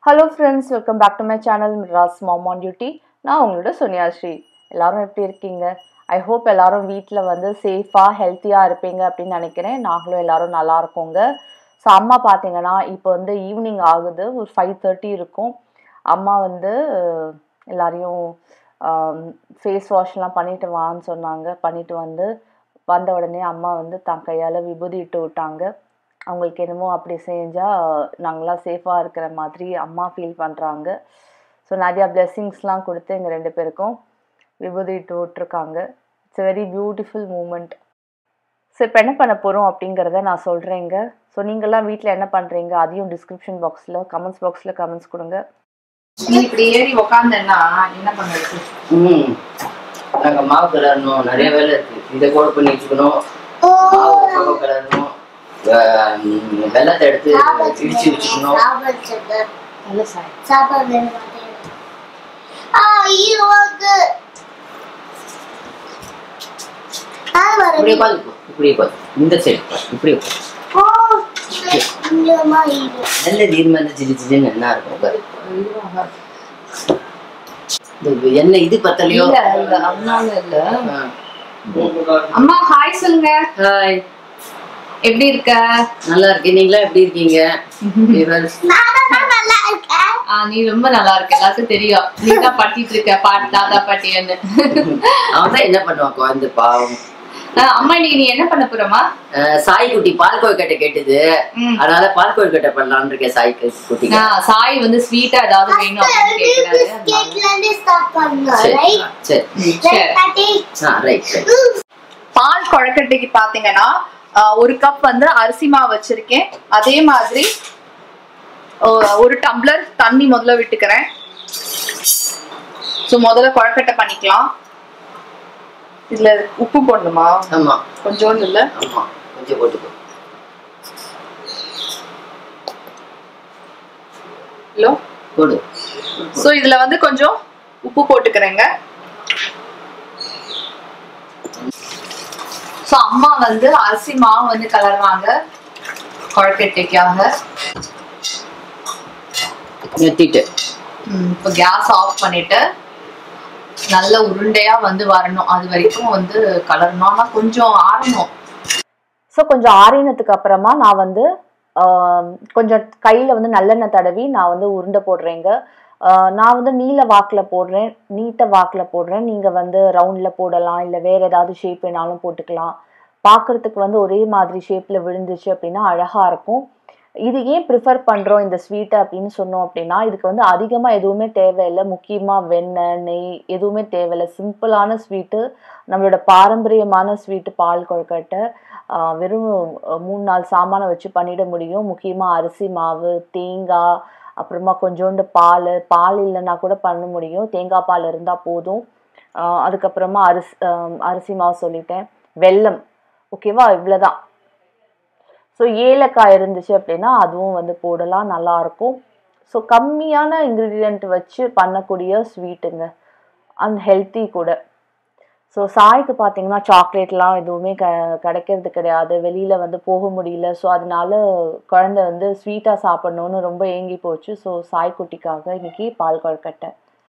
Hello friends welcome back to my channel Mira's mom on duty நான் உங்களோட சுனியாஸ்ரீ எல்லாரும் எப்படி இருக்கீங்க ஐ ஹோப் எல்லாரும் வீட்டில் வந்து சேஃபாக ஹெல்த்தியாக இருப்பீங்க அப்படின்னு நினைக்கிறேன் நாங்களும் எல்லாரும் நல்லா இருக்கோங்க ஸோ அம்மா பார்த்தீங்கன்னா இப்போ வந்து ஈவினிங் ஆகுது ஒரு ஃபைவ் தேர்ட்டி இருக்கும் அம்மா வந்து அஹ், எல்லாரையும் ஃபேஸ் வாஷ்லாம் பண்ணிட்டு வான்னு சொன்னாங்க பண்ணிட்டு வந்து வந்த உடனே அம்மா வந்து தன் கையால் விபூதி இட்டு விட்டாங்க அவங்களுக்கு என்னமோ அப்படி செஞ்சால் நாங்களாம் சேஃபாக இருக்கிற மாதிரி அம்மா ஃபீல் பண்ணுறாங்க ஸோ நிறையா பிளெஸ்ஸிங்ஸ்லாம் கொடுத்து எங்கள் ரெண்டு பேருக்கும் விபூதி இட்டு விட்ருக்காங்க it's very beautiful moment so இப்போ என்ன பண்ண போகிறோம் அப்படிங்கிறத நான் சொல்கிறேங்க ஸோ நீங்கள்லாம் வீட்டில் என்ன பண்ணுறீங்க அதையும் டிஸ்கிரிப்ஷன் பாக்ஸில் கமெண்ட்ஸ் பாக்ஸில் கமெண்ட்ஸ் கொடுங்க நீ இப்படி ஏறி உக்காந்தேன்னா என்ன பண்ணுறது ம் நாங்க மாவு கிளறணும் நிறைய வேலை இருக்கு இதை கோடு பண்ணி வச்சுக்கணும் மாவு மாவு கிளறணும் அஹ் ம், வெள்ளத்தை எடுத்து இடிச்சு வச்சுக்கணும் நல்ல சாய் சாப்பாடு ஆ இது வந்து ஆ இப்படியே வரது உட்காந்து இப்படியே உட்காந்து இந்த சைடு இப்படி உட்காரு. ஓ இந்த மாதிரி நல்ல தீர்மா இருந்து சிரி சிரின்னு என்ன இருக்கும் உட்காரு. இந்த எண்ணெய் இது பத்தலையோ இல்ல இல்ல அதனால இல்ல ஆ. அம்மா ஹாய் சொல்லுங்க ஹாய் எப்படி இருக்க நல்லா இருக்கேன் நீங்களா எப்படி இருக்கீங்க Viewers. நான் நல்லா இருக்கேன் ஆ, நீ ரொம்ப நல்லா இருக்க எல்லாருக்கும் தெரியும் நீ தான் பாட்டிட்டு இருக்க பாட்டு தாத்தா பாட்டியன்னு அவன் தான் என்ன பண்ணுவான் குழந்தை பாவம் ஆ, அம்மா இன்னைக்கு நீ என்ன பண்ண போறமா அஹ் சாய் குட்டி பால் கொழுக்கட்டை கேட்டுது ம். அதனால பால் கொழுக்கட்டை பண்ணலாம்னு இருக்கேன் சாய் குட்டிக்கு சாய் வந்து ஸ்வீட்டா ஏதாவது வேணும் அப்படின்னு கேக்குறாரு அதனால. கேக்ல இருந்து ஸ்டார்ட் பண்ணலாம் சரி ரைட் ஆ, சரி சரி. ரைட் பாட்டி ஆ ரைட் ரைட் பால் குழக்கட்டைக்கு பாத்தீங்கன்னா ஆஹ், ஒரு கப் வந்து அரிசி மாவு வச்சிருக்கேன் அதே மாதிரி ஆஹ், ஒரு டம்ளர் தண்ணி முதல்ல விட்டுக்கிறேன் ஸோ முதல்ல குழக்கட்டை பண்ணிக்கலாம் இதுல உப்பு போடணுமா ஆமா கொஞ்சோண்டு இல்ல ஆமா கொஞ்சம் போட்டுக்கோ ஹலோ போடு ஸோ இதுல வந்து கொஞ்சம் உப்பு போட்டுக்கிறேங்க ஸோ அம்மா வந்து அரிசி மாவு வந்து கலர்றாங்க குழக்கட்டைக்காக நிறுத்திட்டு இப்போ கேஸ் ஆஃப் பண்ணிட்டு நல்ல உருண்டையா வந்து வரணும் அது வரைக்கும் வந்து கலரணும் ஆனா கொஞ்சம் ஆறணும் ஸோ கொஞ்சம் ஆறினதுக்கு அப்புறமா நான் வந்து ஆம், கொஞ்சம் கையில் வந்து நல்லெண்ணெய் தடவி நான் வந்து உருண்டை போடுறேங்க ஆ, நான் வந்து நீல வாக்கில் போடுறேன் நீட்ட வாக்கில் போடுறேன் நீங்கள் வந்து ரவுண்டில் போடலாம் இல்லை வேறு ஏதாவது ஷேப் வேணாலும் போட்டுக்கலாம் பார்க்குறதுக்கு வந்து ஒரே மாதிரி ஷேப்பில் விழுந்துச்சு அப்படின்னா அழகாக இருக்கும் இது ஏன் ப்ரிஃபர் பண்ணுறோம் இந்த ஸ்வீட்டை அப்படின்னு சொன்னோம் அப்படின்னா இதுக்கு வந்து அதிகமாக எதுவுமே தேவையில்லை முக்கியமாக வெண்ணெய் நெய் எதுவுமே தேவையில்லை சிம்பிளான ஸ்வீட்டு நம்மளோட பாரம்பரியமான ஸ்வீட்டு பால் கொழுக்கட்டை ஆஹ் வெறும் அஹ், மூணு நாலு சாமானை வச்சு பண்ணிட முடியும் முக்கியமாக அரிசி மாவு தேங்காய் அப்புறமா கொஞ்சோண்டு பால் பால் இல்லைன்னா கூட பண்ண முடியும் தேங்காய் பால் இருந்தால் போதும் ஆஹ் அதுக்கப்புறமா அரிசி ஆஹ் அரிசி மாவு சொல்லிட்டேன் வெல்லம் ஓகேவா இவ்வளோதான் ஸோ ஏலக்காய் இருந்துச்சு அப்படின்னா அதுவும் வந்து போடலாம் நல்லா இருக்கும் ஸோ கம்மியான இன்க்ரீடியண்ட் வச்சு பண்ணக்கூடிய ஸ்வீட்டுங்க அண்ட் ஹெல்த்தி கூட ஸோ சாய்க்கு பார்த்தீங்கன்னா சாக்லேட்லாம் எதுவுமே க கிடைக்கிறது கிடையாது வெளியில் வந்து போக முடியல ஸோ அதனால குழந்தை வந்து ஸ்வீட்டாக சாப்பிடணும்னு ரொம்ப ஏங்கி போச்சு ஸோ சாய் குட்டிக்காக இன்னைக்கு பால் கொழுக்கட்டை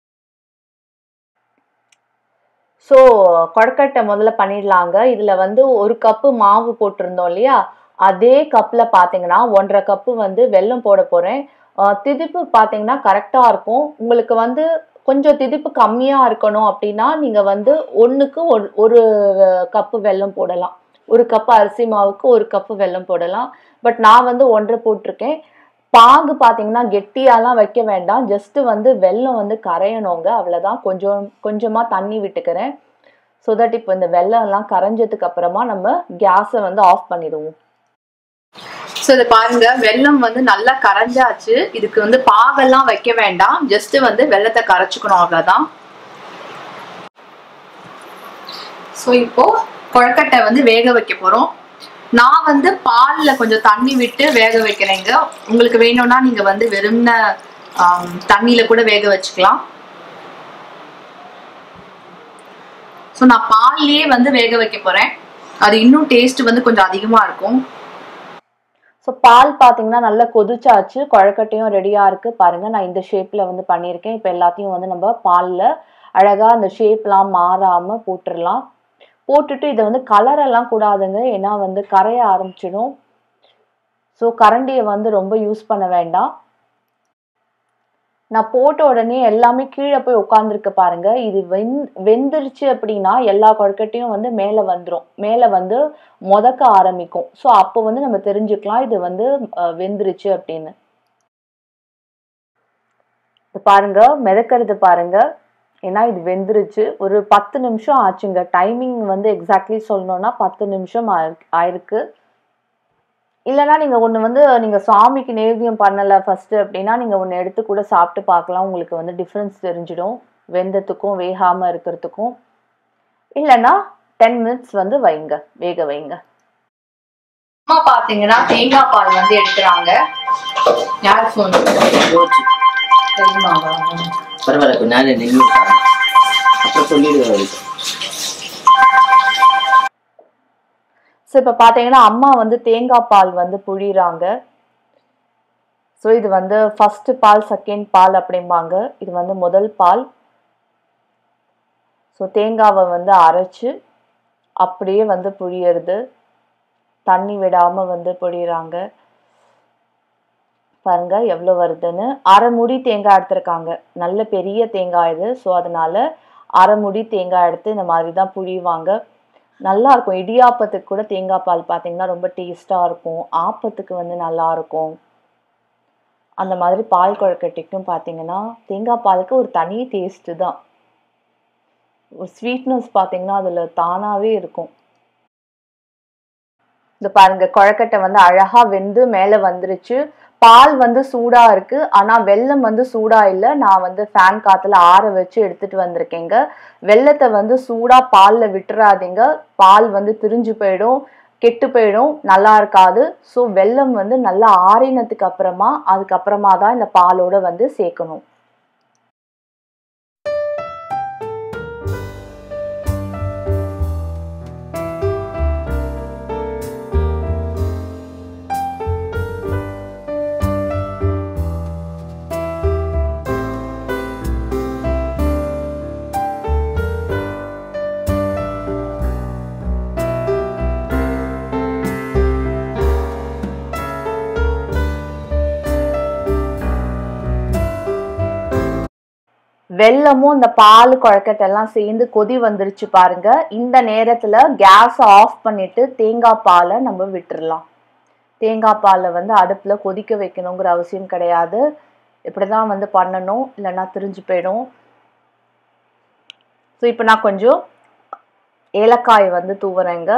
ஸோ கொழுக்கட்டை முதல்ல பண்ணிடலாங்க இதில் வந்து ஒரு கப்பு மாவு போட்டிருந்தோம் இல்லையா அதே கப்பில் பார்த்தீங்கன்னா ஒன்றரை கப்பு வந்து வெல்லம் போட போகிறேன் திதிப்பு பார்த்தீங்கன்னா கரெக்டாக இருக்கும் உங்களுக்கு வந்து கொஞ்சம் திதிப்பு கம்மியாக இருக்கணும் அப்படின்னா நீங்கள் வந்து ஒன்றுக்கு ஒரு ஒரு கப்பு வெல்லம் போடலாம் ஒரு கப்பு அரிசி மாவுக்கு ஒரு கப்பு வெல்லம் போடலாம் பட் நான் வந்து ஒன்றரை போட்டிருக்கேன் பாகு பார்த்தீங்கன்னா கெட்டியாலாம் வைக்க வேண்டாம் ஜஸ்ட்டு வந்து வெல்லம் வந்து கரையணுங்க அவ்வளோதான் கொஞ்சம் கொஞ்சமாக தண்ணி விட்டுக்கிறேன் ஸோ தட் இப்போ இந்த வெல்லம் எல்லாம் கரைஞ்சதுக்கு அப்புறமா நம்ம கேஸை வந்து ஆஃப் பண்ணிடுவோம் ஸோ இதை பாருங்க வெல்லம் வந்து நல்லா கரைஞ்சாச்சு இதுக்கு வந்து பாகெல்லாம் வைக்க வேண்டாம் ஜஸ்ட் வந்து வெல்லத்தை கரைச்சுக்கணும் அவ்வளவுதான் ஸோ இப்போ கொழக்கட்டை வந்து வேக வைக்க போறோம் நான் வந்து பால்ல கொஞ்சம் தண்ணி விட்டு வேக வைக்கிறேங்க உங்களுக்கு வேணும்னா நீங்க வந்து வெறும்ன ஆம், தண்ணியில கூட வேக வச்சுக்கலாம் ஸோ நான் பால்லையே வந்து வேக வைக்க போறேன் அது இன்னும் டேஸ்ட் வந்து கொஞ்சம் அதிகமா இருக்கும் ஸோ பால் பார்த்தீங்கன்னா நல்லா கொதிச்சாச்சு குழக்கட்டையும் ரெடியாக இருக்குது பாருங்கள் நான் இந்த ஷேப்பில் வந்து பண்ணியிருக்கேன் இப்போ எல்லாத்தையும் வந்து நம்ம பாலில் அழகாக அந்த ஷேப்லாம் மாறாமல் போட்டுடலாம் போட்டுட்டு இதை வந்து கலர் எல்லாம் கூடாதுங்க ஏன்னா வந்து கரைய ஆரம்பிச்சிடும் ஸோ கரண்டியை வந்து ரொம்ப யூஸ் பண்ண வேண்டாம் நான் போட்ட உடனே எல்லாமே கீழே போய் உட்காந்துருக்கு பாருங்க இது வெந் வெந்துருச்சு அப்படின்னா எல்லா கொழுக்கட்டையும் வந்து மேலே வந்துடும் மேலே வந்து முதக்க ஆரம்பிக்கும் ஸோ அப்போ வந்து நம்ம தெரிஞ்சுக்கலாம் இது வந்து அஹ், வெந்துருச்சு அப்படின்னு இது பாருங்க மிதக்கிறது பாருங்க ஏன்னா இது வெந்துருச்சு ஒரு பத்து நிமிஷம் ஆச்சுங்க டைமிங் வந்து எக்ஸாக்ட்லி சொல்லணும்னா பத்து நிமிஷம் ஆயிருக்கு- ஆயிருக்கு இல்லைன்னா நீங்கள் ஒன்று வந்து நீங்கள் சாமிக்கு நைவேத்தியம் பண்ணலை ஃபஸ்ட்டு அப்படின்னா நீங்கள் ஒன்று எடுத்து கூட சாப்பிட்டு பார்க்கலாம் உங்களுக்கு வந்து டிஃப்ரென்ஸ் தெரிஞ்சிடும் வெந்ததுக்கும் வேகாமல் இருக்கிறதுக்கும் இல்லைன்னா டென் மினிட்ஸ் வந்து வைங்க வேக வைங்க அம்மா பாத்தீங்கன்னா தேங்காய் பால் வந்து எடுக்கிறாங்க யார் ஃபோன் போச்சு பரவாயில்ல கொஞ்ச நாள் நின்று அப்புறம் சொல்லிடுவேன் அவருக்கு ஸோ இப்போ பார்த்தீங்கன்னா அம்மா வந்து தேங்காய் பால் வந்து புழிறாங்க ஸோ இது வந்து ஃபர்ஸ்ட் பால் செகண்ட் பால் அப்படிம்பாங்க இது வந்து முதல் பால் ஸோ தேங்காவை வந்து அரைச்சு அப்படியே வந்து புழியறது தண்ணி விடாம வந்து புழியறாங்க பாருங்க எவ்வளோ வருதுன்னு அரை முடி தேங்காய் எடுத்திருக்காங்க நல்ல பெரிய தேங்காய் இது ஸோ அதனால அரை முடி தேங்காய் எடுத்து இந்த மாதிரி தான் புழிவாங்க நல்லா இருக்கும் இடியாப்பத்துக்கு கூட தேங்காய் பால் பார்த்தீங்கன்னா ரொம்ப டேஸ்ட்டாக இருக்கும் ஆப்பத்துக்கு வந்து நல்லா இருக்கும் அந்த மாதிரி பால் கொழுக்கட்டைக்கும் பார்த்தீங்கன்னா தேங்காய் பாலுக்கு ஒரு தனி டேஸ்ட்டு தான் ஒரு ஸ்வீட்னஸ் பார்த்தீங்கன்னா அதில் தானாகவே இருக்கும் இந்த பாருங்க கொழக்கட்டை வந்து அழகா வெந்து மேலே வந்துருச்சு பால் வந்து சூடா இருக்கு ஆனா வெல்லம் வந்து சூடா இல்லை நான் வந்து ஃபேன் காத்துல ஆற வச்சு எடுத்துட்டு வந்திருக்கேங்க வெல்லத்தை வந்து சூடா பால்ல விட்டுறாதீங்க பால் வந்து திரிஞ்சு போயிடும் கெட்டு போயிடும் நல்லா இருக்காது ஸோ வெல்லம் வந்து நல்லா ஆறினதுக்கு அப்புறமா அதுக்கப்புறமா தான் இந்த பாலோட வந்து சேர்க்கணும் வெல்லமும் இந்த பால் குழக்கட்டை எல்லாம் சேர்ந்து கொதி வந்துருச்சு பாருங்க இந்த நேரத்துல கேஸ் ஆஃப் பண்ணிட்டு தேங்காய் பாலை நம்ம விட்டுறலாம் தேங்காய் பாலை வந்து அடுப்புல கொதிக்க வைக்கணுங்கிற அவசியம் கிடையாது இப்படிதான் வந்து பண்ணணும் இல்லைன்னா திரிஞ்சு போயிடும் ஸோ இப்போ நான் கொஞ்சம் ஏலக்காய் வந்து தூவுறேங்க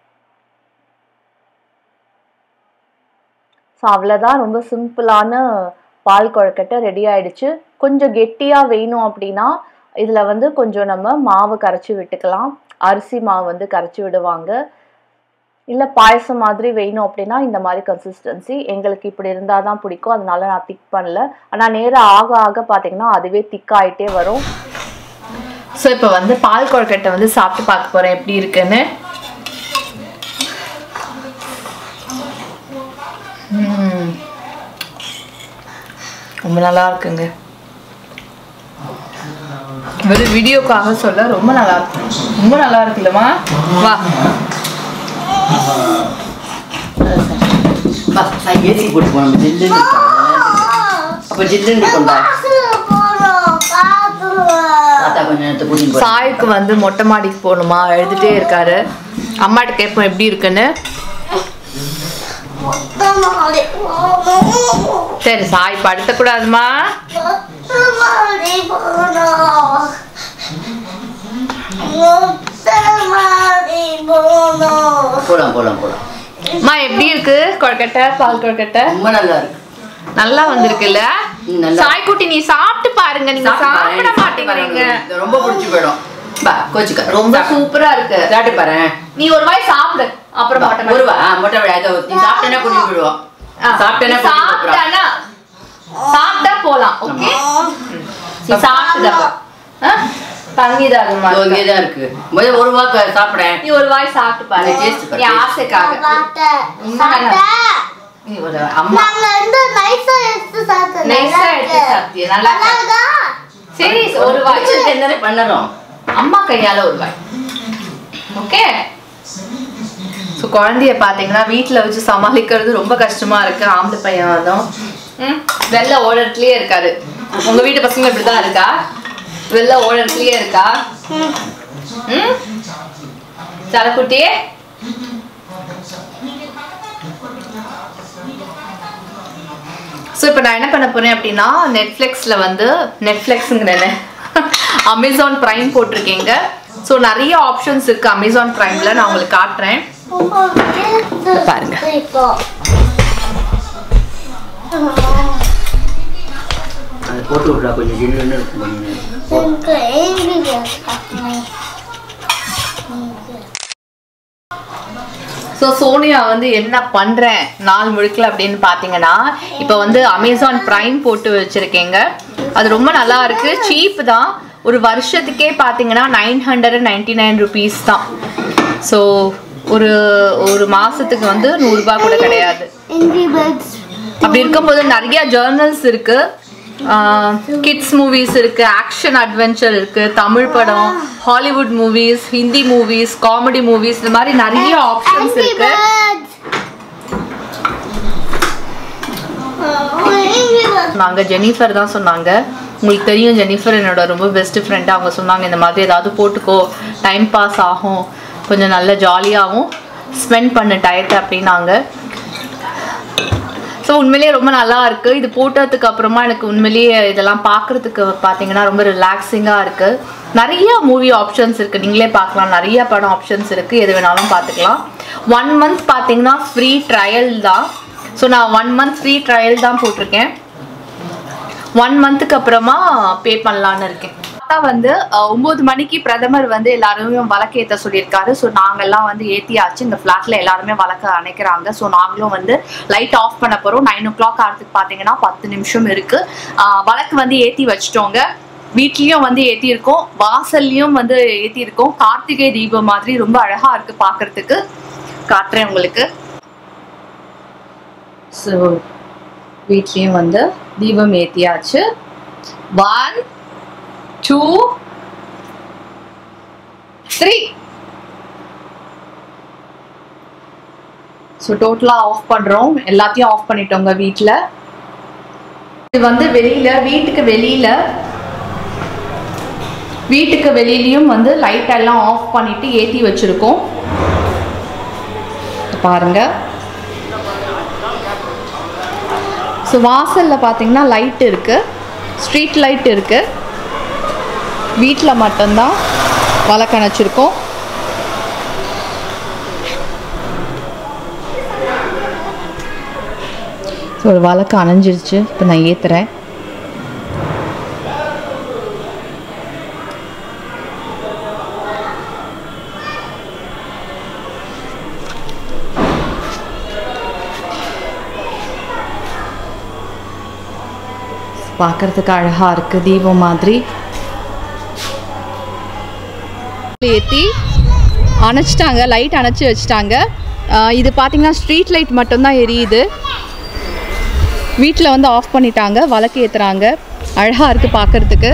ஸோ அவ்வளோதான் ரொம்ப சிம்பிளான பால் கொழுக்கட்டை ரெடி ஆயிடுச்சு கொஞ்சம் கெட்டியாக வேணும் அப்படின்னா இதில் வந்து கொஞ்சம் நம்ம மாவு கரைச்சி விட்டுக்கலாம் அரிசி மாவு வந்து கரைச்சி விடுவாங்க இல்லை பாயசம் மாதிரி வேணும் அப்படின்னா இந்த மாதிரி கன்சிஸ்டன்சி எங்களுக்கு இப்படி இருந்தால் தான் பிடிக்கும் அதனால நான் திக் பண்ணல ஆனால் நேரம் ஆக ஆக பார்த்தீங்கன்னா அதுவே திக் ஆயிட்டே வரும் ஸோ இப்போ வந்து பால் கொழுக்கட்டை வந்து சாப்பிட்டு பார்க்க போறேன் எப்படி இருக்குன்னு ம். ரொம்ப நல்லா இருக்குங்க வெறும் வீடியோக்காக சொல்ல ரொம்ப நல்லா இருக்கு ரொம்ப நல்லா இருக்குல்லம்மா வா பா, நான் ஏசி போட்டு போனோம் ஜில்லுன்னு இருக்காங்க. அப்ப ஜில்லுன்னு இருக்கும்டா தாத்தா கொஞ்ச நேரத்தை கூட்டிட்டு போறேன். சாய்க்கு வந்து மொட்டை மாடிக்கு போகணுமா எழுதிட்டே இருக்காரு அம்மாட்ட கேட்போம் எப்படி இருக்குன்னு சரி சாய் படுத்தக்கூடாதுமா போலாம் போலாம் போலாம் அம்மா எப்படி இருக்கு கொழுக்கட்டை பால் கொழுக்கட்டை ரொம்ப நல்லா இருக்கு நல்லா வந்திருக்குல்ல ம், நல்லா சாய்க்குட்டி நீ சாப்பிட்டு பாருங்க நீங்க சாப்பிட மாட்டேங்கிறீங்க இது ரொம்ப பிடிச்சி போயிடும் பா கோச்சுக்க ரொம்ப சூப்பரா இருக்கு சாப்பிட்டு பாரு நீ ஒரு வாய் சாப்பிடு அப்புறம் மொட்டை ஒரு மாடி. வா மொட்டை விட அதை நீ சாப்பிட்டேன்னா கூட்டிட்டு போயிடுவோம் ஆ, சாப்பிட்டேன்னா நீ கூட்டிட்டு போயிடுவோம் சாப்பிட்டானா சாப்பிட்டா போலாம் ஓகே நீ சாப்பிட்டுதா தண்ணி தாகமா இதோ இருக்கு. இங்கே தான் இருக்கு முதல்ல ஒரு வாக்கு சாப்பிடேன் நீ ஒரு வாய் சாப்பிட்டு பாரு நீ taste பாரு, நீ taste. ஆசைக்காக நீ ஒரு அம்மா நாங்க வந்து நைஸா எடுத்து சாப்பிட்டோம் நைஸா எடுத்து சாப்பிட்டியா நல்லா இருக்கா? நல்லாதா சரி ஒரு வாய் வச்சிருக்க என்னது பண்ணறோம் அம்மா கையால ஒரு வாய் ஓகே ஸோ குழந்தைய பார்த்தீங்கன்னா வீட்டில் வச்சு சமாளிக்கிறது ரொம்ப கஷ்டமா இருக்கு ஆம்பளை பையன் அதுவும் ம் வெளில ஓடத்துலயே இருக்காரு உங்க வீட்டு பசங்க இப்படிதான் இருக்கா வெளில ஓடத்துலயே இருக்கா ம் தலைக்குட்டியே ஸோ இப்போ நான் என்ன பண்ண போறேன் அப்படின்னா நெட்ஃப்ளிக்ஸில் வந்து நெட்ஃப்ளிக்ஸுங்கிறேன் அமேசான் ப்ரைம் போட்டிருக்கீங்க ஸோ நிறைய ஆப்ஷன்ஸ் இருக்கு அமேசான் ப்ரைமில் நான் உங்களுக்கு காட்டுறேன் பாருங்க. இப்போ அது போட்டு விட்றா கொஞ்சம் ஜில்லுன்னு இருக்கும் கொஞ்சம் எனக்கு angry birds பார்க்கணும். ஸோ சோனியா வந்து என்ன பண்ணுறேன் நாள் முழுக்கல அப்படின்னு பார்த்தீங்கன்னா இப்போ வந்து அமேசான் ப்ரைம் போட்டு வச்சுருக்கீங்க அது ரொம்ப நல்லா இருக்கு சீப் தான் ஒரு வருஷத்துக்கே பார்த்தீங்கன்னா nine hundred ninety nine rupees தான் ஸோ ஒரு ஒரு மாதத்துக்கு வந்து நூறுரூபா கூட கிடையாது Angry birds அப்படி இருக்கும்போது நிறைய ஜேர்னல்ஸ் இருக்கு கிட்ஸ் மூவிஸ் இருக்கு ஆக்ஷன் அட்வென்ச்சர் இருக்கு தமிழ் படம் Hollywood movies Hindi movies comedy movies இந்த மாதிரி நிறைய ஆப்ஷன்ஸ் Angry இருக்கு birds Oh, angry birds நாங்க ஜெனிஃபர் தான் சொன்னாங்க உங்களுக்கு தெரியும் ஜெனிஃபர் என்னோட ரொம்ப பெஸ்ட் ஃப்ரெண்ட் அவங்க சொன்னாங்க இந்த மாதிரி ஏதாவது போட்டுக்கோ டைம் பாஸ் ஆகும் கொஞ்சம் நல்ல ஜாலியாகவும் ஸ்பெண்ட் பண்ண டயத்தை அப்படின்னாங்க ஸோ உண்மையிலேயே ரொம்ப நல்லா இருக்கு இது போட்டதுக்கு அப்புறமா எனக்கு உண்மையிலேயே இதெல்லாம் பார்க்கறதுக்கு பார்த்தீங்கன்னா ரொம்ப ரிலாக்ஸிங்காக இருக்கு நிறைய மூவி ஆப்ஷன்ஸ் இருக்கு நீங்களே பார்க்கலாம் நிறைய படம் ஆப்ஷன்ஸ் இருக்கு எது வேணாலும் பார்த்துக்கலாம் ஒன் மந்த் பார்த்தீங்கன்னா ஃப்ரீ ட்ரையல் தான் ஸோ நான் ஒன் மந்த் ஃப்ரீ ட்ரையல் தான் போட்டிருக்கேன் ஒன் மந்த்துக்கு அப்புறமா பே பண்ணலான்னு இருக்கேன் பார்த்தா வந்து அஹ், ஒன்பது மணிக்கு பிரதமர் வந்து எல்லாரும் வழக்கு ஏற்ற சொல்லியிருக்காரு ஸோ நாங்கெல்லாம் வந்து ஏற்றியாச்சு இந்த ஃப்ளாட்ல எல்லாருமே வழக்கு அணைக்கிறாங்க ஸோ நாங்களும் வந்து லைட் ஆஃப் பண்ண போகிறோம் நைன் ஓ கிளாக் ஆகிறதுக்கு பார்த்தீங்கன்னா பத்து நிமிஷம் இருக்கு அஹ், வழக்கு வந்து ஏற்றி வச்சிட்டோங்க வீட்லயும் வந்து ஏற்றியிருக்கோம் வாசல்லையும் வந்து ஏற்றியிருக்கோம் கார்த்திகை தீபம் மாதிரி ரொம்ப அழகா இருக்கு பார்க்கறதுக்கு காட்டுறேன் உங்களுக்கு ஸோ வீட்லேயும் வந்து தீபம் ஏற்றியாச்சு ஒன் டூ த்ரீ ஸோ டோட்டலாக ஆஃப் பண்ணுறோம் எல்லாத்தையும் ஆஃப் பண்ணிட்டோங்க வீட்டில் இது வந்து வெளியில வீட்டுக்கு வெளியில வீட்டுக்கு வெளியிலயும் வந்து லைட் எல்லாம் ஆஃப் பண்ணிட்டு ஏற்றி வச்சிருக்கோம் பாருங்க ஸோ வாசலில் பார்த்தீங்கன்னா லைட் இருக்குது ஸ்ட்ரீட் லைட் இருக்குது வீட்டில் மட்டும்தான் வழக்கணைச்சிருக்கோம் ஸோ ஒரு வழக்கு அணைஞ்சிருச்சு இப்போ நான் ஏற்றுறேன் பார்க்கறதுக்கு அழகா இருக்கு தீபம் மாதிரி ஏற்றி அணைச்சிட்டாங்க லைட் அணைச்சி வச்சுட்டாங்க ஆஹ் இது பார்த்தீங்கன்னா ஸ்ட்ரீட் லைட் மட்டும்தான் எரியுது வீட்டில் வந்து ஆஃப் பண்ணிட்டாங்க வழக்கு ஏற்றுறாங்க அழகாக இருக்குது பார்க்கறதுக்கு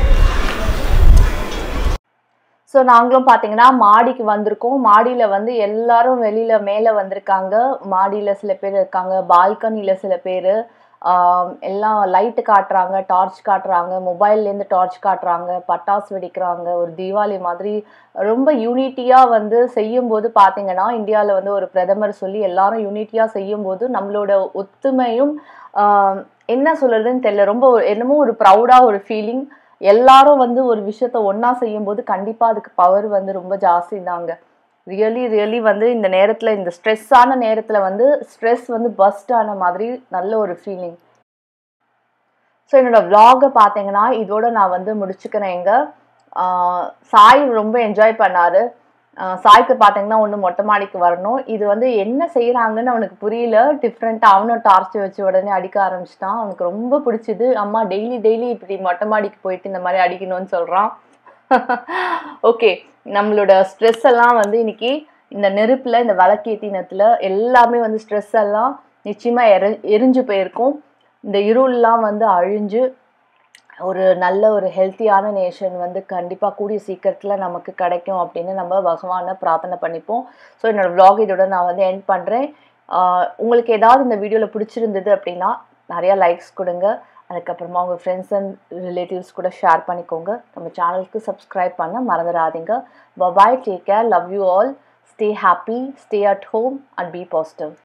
ஸோ நாங்களும் பார்த்தீங்கன்னா மாடிக்கு வந்திருக்கோம் மாடியில் வந்து எல்லாரும் வெளியில் மேலே வந்திருக்காங்க மாடியில் சில பேர் இருக்காங்க பால்கனியில் சில பேர் எல்லாம் லைட்டு காட்டுறாங்க டார்ச் காட்டுறாங்க மொபைல்லேருந்து டார்ச் காட்டுறாங்க பட்டாசு வெடிக்கிறாங்க ஒரு தீபாவளி மாதிரி ரொம்ப யூனிட்டியாக வந்து செய்யும்போது பார்த்தீங்கன்னா இந்தியாவில் வந்து ஒரு பிரதமர் சொல்லி எல்லாரும் யூனிட்டியாக செய்யும்போது நம்மளோட ஒத்துமையும் ஆஹ் என்ன சொல்றதுன்னு தெரியல ரொம்ப ஒரு- என்னமோ ஒரு ப்ரௌடாக ஒரு ஃபீலிங் எல்லாரும் வந்து ஒரு விஷயத்த ஒண்ணா செய்யும்போது கண்டிப்பா அதுக்கு பவர் வந்து ரொம்ப ஜாஸ்தி தாங்க ரியலி ரியலி வந்து இந்த நேரத்துல இந்த ஸ்ட்ரெஸ்ஸான நேரத்துல வந்து ஸ்ட்ரெஸ் வந்து பஸ்ட் ஆன மாதிரி நல்ல ஒரு ஃபீலிங் ஸோ என்னோட vlog-அ பார்த்தீங்கன்னா இதோட நான் வந்து முடிச்சுக்கிறேங்க ஆஹ் சாய் ரொம்ப என்ஜாய் பண்ணாரு ஆஹ் சாய்க்கு பார்த்தீங்கன்னா ஒன்று மொட்டை மாடிக்கு வரணும் இது வந்து என்ன செய்கிறாங்கன்னு அவனுக்கு புரியல டிஃப்ரெண்ட்டாக அவனும் டார்ச் வச்சு உடனே அடிக்க ஆரம்பிச்சிட்டான் அவனுக்கு ரொம்ப பிடிச்சது அம்மா டெய்லி டெய்லி இப்படி மொட்டை மாடிக்கு போயிட்டு இந்த மாதிரி அடிக்கணும்னு சொல்கிறான் ஓகே நம்மளோட ஸ்ட்ரெஸ் எல்லாம் வந்து இன்னைக்கு இந்த நெருப்பில் இந்த விளக்கேத்தினத்தில் எல்லாமே வந்து ஸ்ட்ரெஸ் எல்லாம் நிச்சயமாக எரி எரிஞ்சு போயிருக்கும் இந்த இருள்லாம் வந்து அழிஞ்சு ஒரு நல்ல ஒரு ஹெல்த்தியான நேஷன் வந்து கண்டிப்பாக கூடிய சீக்கிரத்தில் நமக்கு கிடைக்கும் அப்படின்னு நம்ம பகவானை பிரார்த்தனை பண்ணிப்போம் ஸோ என்னோட vlog இதோட நான் வந்து எண்ட் பண்ணுறேன் உங்களுக்கு ஏதாவது இந்த வீடியோவில் பிடிச்சிருந்தது அப்படின்னா நிறையா லைக்ஸ் கொடுங்க அதுக்கப்புறமா உங்கள் ஃப்ரெண்ட்ஸ் அண்ட் ரிலேட்டிவ்ஸ் கூட ஷேர் பண்ணிக்கோங்க நம்ம சேனலுக்கு சப்ஸ்கிரைப் பண்ண மறந்துடாதீங்க bye bye take care love you all stay happy stay at home and be positive